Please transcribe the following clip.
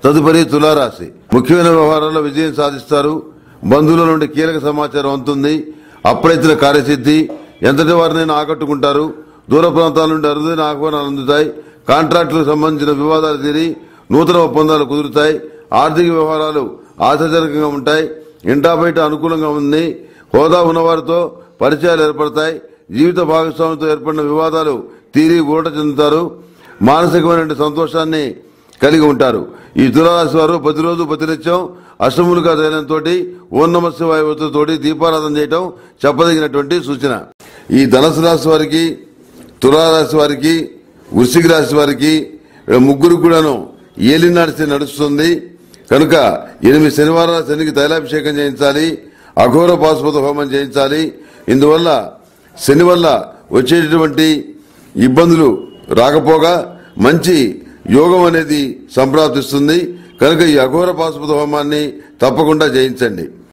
తదుపరి తులారాశి ముఖ్యమైన వ్యవహారాల్లో విజయం సాధిస్తారు బంధువుల నుండి కీలక సమాచారం అందుతుంది అప్రయత్న కార్యసిద్ధి ఎంతటి వారినైనా ఆకట్టుకుంటారు దూర ప్రాంతాల నుండి అరుదైన ఆహ్వానాలు అందుతాయి కాంట్రాక్టులకు సంబంధించిన వివాదాలు తీరి నూతన ఒప్పందాలు కుదురుతాయి ఆర్థిక వ్యవహారాలు ఆశాజనకంగా ఉంటాయి ఇంటా బయట అనుకూలంగా ఉంది హోదా ఉన్నవారితో పరిచయాలు ఏర్పడతాయి జీవిత భాగస్వామితో ఏర్పడిన వివాదాలు తీరి ఊట చెందుతారు మానసికమైన సంతోషాన్ని కలిగి ఉంటారు ఈ తులారాశి వారు ప్రతిరోజు ప్రతినిత్యం అష్టములుగా తైలంతో ఓం నమ శివాయతోటి దీపారాధన చేయటం చెప్పదగినటువంటి సూచన ఈ ధనసు రాశి వారికి తులారాశి వారికి వృశ్చిక రాశి వారికి ఈ ముగ్గురు కూడాను ఏలినాడిసి నడుస్తుంది కనుక ఎనిమిది శనివారాల శనికి తైలాభిషేకం చేయించాలి అఘోర పాశుపత హోమం చేయించాలి ఇందువల్ల శని వల్ల వచ్చేటటువంటి ఇబ్బందులు రాకపోగా మంచి యోగం అనేది సంప్రాప్తిస్తుంది కనుక ఈ అఘోర పాశుపత హోమాన్ని తప్పకుండా చేయించండి